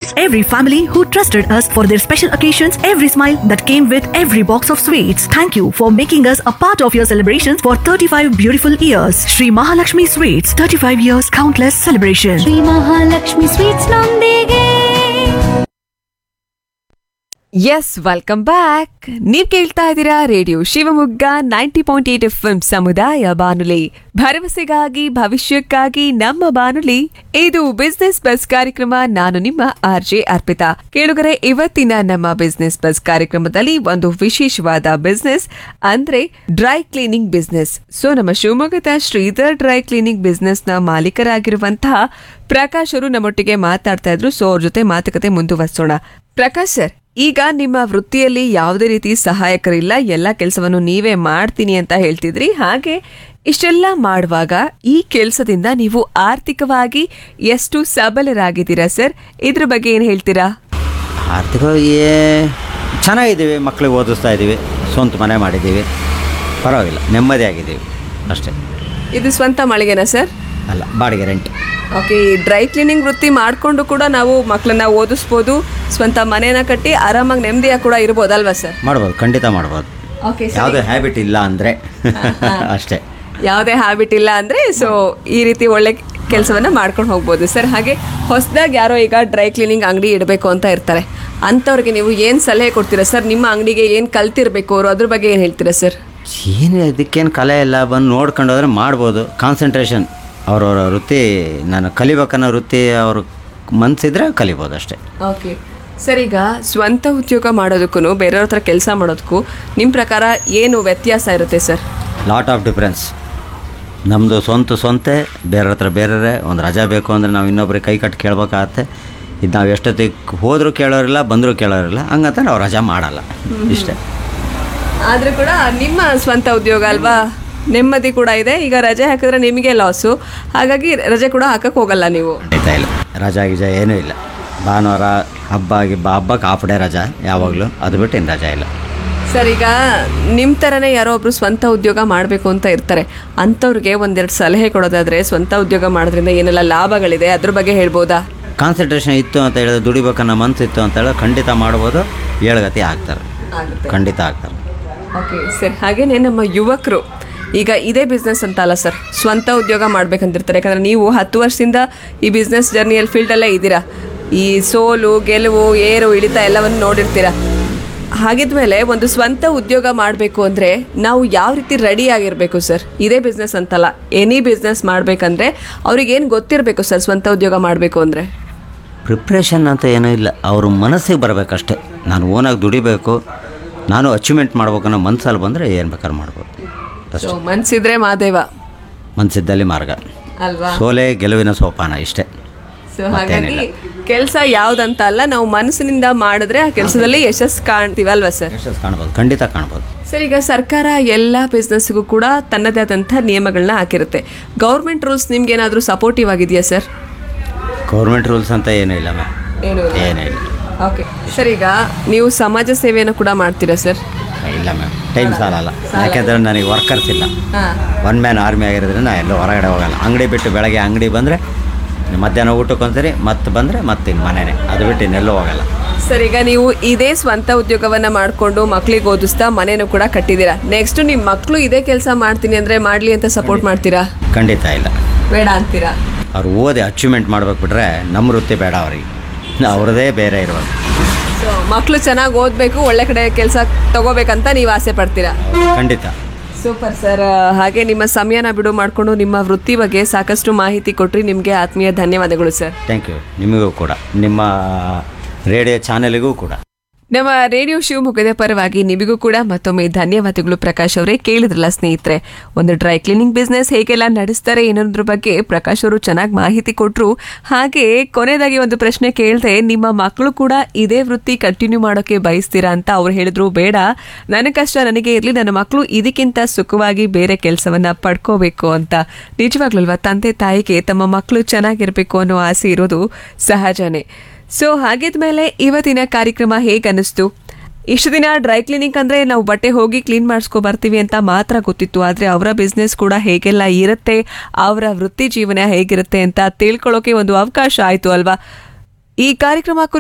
every family who trusted us for their special occasions, every smile that came with every box of sweets. Thank you for making us a part of your celebrations for 35 beautiful years. Sri Mahalakshmi Sweets, 35 years, countless celebrations. Shri Mahalakshmi sweets ನೊಂದಿಗೆ yes welcome back ನೀವ್ ಕೇಳ್ತಾ ಇದ್ದೀರಾ radio Shivamogga ninety point eight F ಸಮುದಾಯ ಬಾನುಲಿ ಭರವಸೆಗಾಗಿ ಭವಿಷ್ಯಕ್ಕಾಗಿ ನಮ್ಮ ಬಾನುಲಿ ಇದು ಬಿಸ್ನೆಸ್ ಬಸ್ ಕಾರ್ಯಕ್ರಮ ನಾನು ನಿಮ್ಮ ಆರ್ ಜೆ ಅರ್ಪಿತಾ ಕೇಳುಗರೆ ಇವತ್ತಿನ ನಮ್ಮ ಬಿಸ್ನೆಸ್ ಬಸ್ ಕಾರ್ಯಕ್ರಮದಲ್ಲಿ ಒಂದು ವಿಶೇಷವಾದ ಬಿಸ್ನೆಸ್ ಅಂದ್ರೆ ಡ್ರೈ ಕ್ಲೀನಿಂಗ್ ಬಿಸ್ನೆಸ್ ಸೊ ನಮ್ಮ ಶಿವಮೊಗ್ಗದ ಶ್ರೀಧರ್ ಡ್ರೈ ಕ್ಲೀನಿಂಗ್ ಬಿಸ್ನೆಸ್ ನ ಮಾಲೀಕರಾಗಿರುವಂತಹ ಪ್ರಕಾಶ್ ಅವರು ನಮ್ಮೊಟ್ಟಿಗೆ ಮಾತಾಡ್ತಾ ಇದ್ರು ಸೊ ಅವ್ರ ಜೊತೆ ಮಾತುಕತೆ ಮುಂದುವರಿಸೋಣ ಪ್ರಕಾಶ್ ಸರ್ ಈಗ ನಿಮ್ಮ ವೃತ್ತಿಯಲ್ಲಿ ಯಾವುದೇ ರೀತಿ ಸಹಾಯಕರಿಲ್ಲ ಎಲ್ಲ ಕೆಲಸವನ್ನು ನೀವೇ ಮಾಡ್ತೀನಿ ಅಂತ ಹೇಳ್ತಿದ್ರಿ ಹಾಗೆ ಇಷ್ಟೆಲ್ಲ ಮಾಡುವಾಗ ಈ ಕೆಲಸದಿಂದ ನೀವು ಆರ್ಥಿಕವಾಗಿ ಎಷ್ಟು ಸಬಲರಾಗಿದ್ದೀರಾ ಸರ್ ಇದ್ರ ಬಗ್ಗೆ ಏನು ಹೇಳ್ತೀರಾ ಆರ್ಥಿಕವಾಗಿ ಚೆನ್ನಾಗಿದ್ದೀವಿ ಮಕ್ಕಳಿಗೆ ಓದಿಸ್ತಾ ಇದ್ದೀವಿ ಸ್ವಂತ ಮನೆ ಮಾಡಿದ್ದೀವಿ ಪರವಾಗಿಲ್ಲ ನೆಮ್ಮದಿಯಾಗಿದ್ದೀವಿ ಅಷ್ಟೇ ಇದು ಸ್ವಂತ ಮಳಿಗೆನಾ ಸರ್ ಅಲ್ಲ ಬಾಡಿಗೆ ರೆಂಟ್ ಓಕೆ ಡ್ರೈ ಕ್ಲೀನಿಂಗ್ ವೃತ್ತಿ ಮಾಡಿಕೊಂಡು ಕೂಡ ನಾವು ಮಕ್ಕಳನ್ನ ಓದಿಸ್ಬೋದು ಸ್ವಂತ ಮನೇನ ಕಟ್ಟಿ ಆರಾಮಾಗಿ ನೆಮ್ಮದಿಯಾಗಿ ಕೂಡ ಇರ್ಬೋದಲ್ವಾ ಸರ್ ಮಾಡ್ಬೋದು ಖಂಡಿತ ಮಾಡ್ಬೋದು ಓಕೆ ಯಾವುದೇ ಹ್ಯಾಬಿಟ್ ಇಲ್ಲ ಅಂದರೆ ಅಷ್ಟೇ ಯಾವುದೇ ಹ್ಯಾಬಿಟ್ ಇಲ್ಲ ಅಂದ್ರೆ ಸೊ ಈ ರೀತಿ ಒಳ್ಳೆ ಕೆಲಸವನ್ನ ಮಾಡ್ಕೊಂಡು ಹೋಗ್ಬೋದು ಸರ್ ಹಾಗೆ ಹೊಸದಾಗಿ ಯಾರೋ ಈಗ ಡ್ರೈ ಕ್ಲೀನಿಂಗ್ ಅಂಗಡಿ ಇಡಬೇಕು ಅಂತ ಇರ್ತಾರೆ ಅಂಥವ್ರಿಗೆ ನೀವು ಏನು ಸಲಹೆ ಕೊಡ್ತೀರಾ ಸರ್ ನಿಮ್ಮ ಅಂಗಡಿಗೆ ಏನು ಕಲ್ತಿರ್ಬೇಕು ಅವರು ಅದ್ರ ಬಗ್ಗೆ ಏನು ಹೇಳ್ತೀರಾ ಸರ್ ಏನು ಇದಕ್ಕೇನು ಕಲೆ ಇಲ್ಲ ಬಂದು ನೋಡ್ಕೊಂಡು ಹೋದ್ರೆ ಮಾಡ್ಬೋದು ಕಾನ್ಸಂಟ್ರೇಷನ್ ಅವ್ರವ್ರ ವೃತ್ತಿ ನಾನು ಕಲಿಬೇಕನ್ನೋ ವೃತ್ತಿ ಅವ್ರ ಮನಸ್ಸಿದ್ರೆ ಕಲಿಬೋದು ಅಷ್ಟೇ ಓಕೆ ಸರ್ ಈಗ ಸ್ವಂತ ಉದ್ಯೋಗ ಮಾಡೋದಕ್ಕೂ ಬೇರೆಯವ್ರ ಹತ್ರ ಕೆಲಸ ಮಾಡೋದಕ್ಕೂ ನಿಮ್ಮ ಪ್ರಕಾರ ಏನು ವ್ಯತ್ಯಾಸ ಇರುತ್ತೆ ಸರ್ ಲಾಟ್ ಆಫ್ ಡಿಫ್ರೆನ್ಸ್ ನಮ್ಮದು ಸ್ವಂತ ಸ್ವಂತೆ ಬೇರೆಯವ್ರ ಹತ್ರ ಬೇರೆ ಒಂದು ರಜಾ ಬೇಕು ಅಂದರೆ ನಾವು ಇನ್ನೊಬ್ರಿಗೆ ಕೈ ಕಟ್ಟಿ ಕೇಳ್ಬೇಕಾಗತ್ತೆ ಇದು ನಾವು ಎಷ್ಟೊತ್ತಿಗೆ ಹೋದರೂ ಕೇಳೋರಿಲ್ಲ ಬಂದರೂ ಕೇಳೋರಿಲ್ಲ ಹಂಗಂತ ನಾವು ರಜಾ ಮಾಡಲ್ಲ ಇಷ್ಟೇ ಆದರೂ ಕೂಡ ನಿಮ್ಮ ಸ್ವಂತ ಉದ್ಯೋಗ ಅಲ್ವಾ ನೆಮ್ಮದಿ ಕೂಡ ಇದೆ ಈಗ ರಜೆ ಹಾಕಿದ್ರೆ ನಿಮಗೆ ಲಾಸು ಹಾಗಾಗಿ ರಜೆ ಕೂಡ ಹಾಕಕ್ಕೆ ಹೋಗಲ್ಲ ನೀವು ಖಂಡಿತ ಇಲ್ಲ ರಜಾ ಗಿಜಾ ಏನೂ ಇಲ್ಲ ಭಾನುವಾರ ಹಬ್ಬ ಗಿಬ್ಬ ಹಬ್ಬಕ್ಕೆ ಹಾಫ್ ಡೇ ರಜಾ ಯಾವಾಗಲೂ ಅದು ಬಿಟ್ಟು ಇನ್ನು ರಜಾ ಇಲ್ಲ ಸರ್ ಈಗ ನಿಮ್ಮ ಥರನೇ ಯಾರೋ ಒಬ್ರು ಸ್ವಂತ ಉದ್ಯೋಗ ಮಾಡಬೇಕು ಅಂತ ಇರ್ತಾರೆ ಅಂಥವ್ರಿಗೆ ಒಂದೆರಡು ಸಲಹೆ ಕೊಡೋದಾದ್ರೆ ಸ್ವಂತ ಉದ್ಯೋಗ ಮಾಡೋದ್ರಿಂದ ಏನೆಲ್ಲ ಲಾಭಗಳಿದೆ ಅದ್ರ ಬಗ್ಗೆ ಹೇಳ್ಬೋದಾ ಕಾನ್ಸಂಟ್ರೇಷನ್ ಇತ್ತು ಅಂತ ಹೇಳಿದ್ರೆ ದುಡಿಬೇಕನ್ನೋ ಮನಸ್ಸು ಇತ್ತು ಅಂತ ಹೇಳಿದ್ರೆ ಖಂಡಿತ ಮಾಡ್ಬೋದು ಏಳುಗತಿ ಆಗ್ತಾರೆ ಖಂಡಿತ ಆಗ್ತಾರೆ ಓಕೆ ಸರ್ ಹಾಗೇನೆ ನಮ್ಮ ಯುವಕರು ಈಗ ಇದೇ ಬಿಸ್ನೆಸ್ ಅಂತ ಅಲ್ಲ ಸರ್ ಸ್ವಂತ ಉದ್ಯೋಗ ಮಾಡ್ಬೇಕಂತಿರ್ತಾರೆ ಯಾಕಂದ್ರೆ ನೀವು ಹತ್ತು ವರ್ಷದಿಂದ ಈ ಬಿಸ್ನೆಸ್ ಜರ್ನಿಯಲ್ಲಿ ಫೀಲ್ಡಲ್ಲೇ ಇದ್ದೀರಾ ಈ ಸೋಲು ಗೆಲುವು ಏರು ಇಳಿತ ಎಲ್ಲವನ್ನು ನೋಡಿರ್ತೀರಾ ಹಾಗಿದ್ಮೇಲೆ ಒಂದು ಸ್ವಂತ ಉದ್ಯೋಗ ಮಾಡಬೇಕು ಅಂದರೆ ನಾವು ಯಾವ ರೀತಿ ರೆಡಿ ಆಗಿರಬೇಕು ಸರ್ ಇದೇ ಬಿಸ್ನೆಸ್ ಅಂತಲ್ಲ ಎನಿ ಬಿಸ್ನೆಸ್ ಮಾಡಬೇಕಂದ್ರೆ ಅವ್ರಿಗೇನು ಗೊತ್ತಿರಬೇಕು ಸರ್ ಸ್ವಂತ ಉದ್ಯೋಗ ಮಾಡಬೇಕು ಅಂದರೆ ಪ್ರಿಪ್ರೇಷನ್ ಅಂತ ಏನೂ ಇಲ್ಲ ಅವ್ರ ಮನಸ್ಸಿಗೆ ಬರಬೇಕಷ್ಟೇ ನಾನು ಓನಾಗಿ ದುಡಿಬೇಕು ನಾನು ಅಚೀವ್ಮೆಂಟ್ ಮಾಡ್ಬೇಕನ್ನೋ ಮನಸ್ಸಲ್ಲಿ ಬಂದರೆ ಏನು ಬೇಕಾದ್ರೂ ಮಾಡ್ಬೋದು ಅಷ್ಟೇ ಸೊ ಮನ್ಸಿದ್ರೆ ಮಾದೇವ ಮನಸ್ಸಿದ್ದಲ್ಲಿ ಮಾರ್ಗ ಅಲ್ವಾ ಸೋಲೆ ಗೆಲುವಿನ ಸೋಪಾನ ಇಷ್ಟೇ ಸೊ ಹಾಗಾಗಿ ಕೆಲಸ ಯಾವ್ದಂತ ಅಲ್ಲ ನಾವು ಮನಸ್ಸಿನಿಂದ ಮಾಡಿದ್ರೆ ಆ ಕೆಲಸದಲ್ಲಿ ಯಶಸ್ಸು ಕಾಣ್ತೀವಿ ಅಲ್ವಾ ಸರ್ ಯಶಸ್ಸು ಕಾಣ್ಬೋದು ಖಂಡಿತ ಕಾಣ್ಬೋದು ಸರ್ ಈಗ ಸರ್ಕಾರ ಎಲ್ಲ ಬಿಸ್ನೆಸ್ಗೂ ಕೂಡ ತನ್ನದೇ ಆದಂಥ ನಿಯಮಗಳನ್ನ ಹಾಕಿರುತ್ತೆ ಗೌರ್ಮೆಂಟ್ ರೂಲ್ಸ್ ನಿಮ್ಗೆ ಏನಾದರೂ ಸಪೋರ್ಟಿವ್ ಆಗಿದೆಯಾ ಸರ್ ಗೌರ್ಮೆಂಟ್ ರೂಲ್ಸ್ ಅಂತ ಏನೂ ಇಲ್ಲ ಮ್ಯಾಮ್ ಏನು ಏನೂ ಇಲ್ಲ ಓಕೆ ಸರ್ ಈಗ ನೀವು ಸಮಾಜ ಸೇವೆಯನ್ನು ಕೂಡ ಮಾಡ್ತೀರಾ ಸರ್ ಇಲ್ಲ ಮ್ಯಾಮ್ ಟೈಮ್ ಸಾಲಲ್ಲ ಯಾಕೆಂದರೆ ನನಗೆ ವರ್ಕರ್ಸ್ ಇಲ್ಲ ಒನ್ ಮ್ಯಾನ್ ಆರ್ಮಿ ಆಗಿರೋದ್ರಿಂದ ನಾನು ಎಲ್ಲೂ ಹೊರಗಡೆ ಹೋಗಲ್ಲ ಅಂಗಡಿ ಬಿಟ್ಟು ಬೆಳಗ್ಗೆ ಅಂಗಡಿ ಬಂದರೆ ಮಧ್ಯಾಹ್ನ ಊಟಕ್ಕೆ ಒಂದ್ಸರಿ ಮತ್ತೆ ಬಂದರೆ ಮತ್ತೆ ಇನ್ನು ಮನೆಯೇ ಅದು ಬಿಟ್ಟು ಇನ್ನೆಲ್ಲೂ ಹೋಗಲ್ಲ ಸರ್ ಈಗ ನೀವು ಇದೇ ಸ್ವಂತ ಉದ್ಯೋಗವನ್ನ ಮಾಡಿಕೊಂಡು ಮಕ್ಳಿಗೆ ಓದಿಸ್ತಾ ಮನೇನು ಕೂಡ ಕಟ್ಟಿದ್ದೀರಾ ನೆಕ್ಸ್ಟ್ ನಿಮ್ಮ ಮಕ್ಕಳು ಇದೇ ಕೆಲಸ ಮಾಡ್ತೀನಿ ಅಂದರೆ ಮಾಡಲಿ ಅಂತ ಸಪೋರ್ಟ್ ಮಾಡ್ತೀರಾ ಖಂಡಿತ ಇಲ್ಲ ಬೇಡ ಅಂತೀರಾ ಅವ್ರು ಓದಿ ಅಚೀವ್ಮೆಂಟ್ ಮಾಡ್ಬೇಕು ಬಿಟ್ರೆ ನಮ್ಮ ವೃತ್ತಿ ಬೇಡ ಅವ್ರಿಗೆ ಅವ್ರದ್ದೇ ಬೇರೆ ಇರ್ಬೇಕು ಸೊ ಮಕ್ಕಳು ಚೆನ್ನಾಗಿ ಓದಬೇಕು ಒಳ್ಳೆ ಕಡೆ ಕೆಲಸ ತಗೋಬೇಕಂತ ನೀವು ಆಸೆ ಪಡ್ತೀರಾ ಖಂಡಿತ ಸೂಪರ್ ಸರ್ ಹಾಗೆ ನಿಮ್ಮ ಸಮಯನ ಬಿಡು ಮಾಡಿಕೊಂಡು ನಿಮ್ಮ ವೃತ್ತಿ ಬಗ್ಗೆ ಸಾಕಷ್ಟು ಮಾಹಿತಿ ಕೊಟ್ರಿ ನಿಮಗೆ ಆತ್ಮೀಯ ಧನ್ಯವಾದಗಳು ಸರ್ ಥ್ಯಾಂಕ್ ಯು ನಿಮಗೂ ಕೂಡ ನಿಮ್ಮ ರೇಡಿಯೋ ಚಾನೆಲ್ಗೂ ಕೂಡ ನಮ್ಮ ರೇಡಿಯೋ ಶಿವಮೊಗ್ಗದ ಪರವಾಗಿ ನಿಮಗೂ ಕೂಡ ಮತ್ತೊಮ್ಮೆ ಧನ್ಯವಾದಗಳು ಪ್ರಕಾಶ್ ಅವರೇ ಕೇಳಿದ್ರಲ್ಲ ಸ್ನೇಹಿತರೆ ಒಂದು ಡ್ರೈ ಕ್ಲೀನಿಂಗ್ ಬಿಸ್ನೆಸ್ ಹೇಗೆಲ್ಲ ನಡೆಸ್ತಾರೆ ಏನೋದ್ರ ಬಗ್ಗೆ ಪ್ರಕಾಶ್ ಅವರು ಚೆನ್ನಾಗಿ ಮಾಹಿತಿ ಕೊಟ್ರು ಹಾಗೆ ಕೊನೆಯದಾಗಿ ಒಂದು ಪ್ರಶ್ನೆ ಕೇಳಿದೆ ನಿಮ್ಮ ಮಕ್ಕಳು ಕೂಡ ಇದೇ ವೃತ್ತಿ ಕಂಟಿನ್ಯೂ ಮಾಡೋಕೆ ಬಯಸ್ತೀರಾ ಅಂತ ಅವ್ರು ಹೇಳಿದ್ರು ಬೇಡ ನನ್ನ ಕಷ್ಟ ನನಗೆ ಇರಲಿ ನನ್ನ ಮಕ್ಕಳು ಇದಕ್ಕಿಂತ ಸುಖವಾಗಿ ಬೇರೆ ಕೆಲಸವನ್ನ ಪಡ್ಕೋಬೇಕು ಅಂತ ನಿಜವಾಗ್ಲೂ ಅಲ್ವಾ ತಂದೆ ತಾಯಿಗೆ ತಮ್ಮ ಮಕ್ಕಳು ಚೆನ್ನಾಗಿರ್ಬೇಕು ಅನ್ನೋ ಆಸೆ ಇರೋದು ಸಹಜನೇ ಸೊ ಹಾಗಿದ್ಮೇಲೆ ಇವತ್ತಿನ ಕಾರ್ಯಕ್ರಮ ಹೇಗನ್ನಿಸ್ತು ಇಷ್ಟು ದಿನ ಡ್ರೈ ಕ್ಲೀನಿಕ್ ಅಂದ್ರೆ ನಾವು ಬಟ್ಟೆ ಹೋಗಿ ಕ್ಲೀನ್ ಮಾಡಿಸ್ಕೊ ಬರ್ತೀವಿ ಅಂತ ಮಾತ್ರ ಗೊತ್ತಿತ್ತು ಆದ್ರೆ ಅವರ ಬಿಸ್ನೆಸ್ ಕೂಡ ಹೇಗೆಲ್ಲ ಇರುತ್ತೆ ಅವರ ವೃತ್ತಿ ಜೀವನ ಹೇಗಿರುತ್ತೆ ಅಂತ ತಿಳ್ಕೊಳ್ಳೋಕೆ ಒಂದು ಅವಕಾಶ ಆಯ್ತು ಅಲ್ವಾ ಈ ಕಾರ್ಯಕ್ರಮ ಕುರಿತು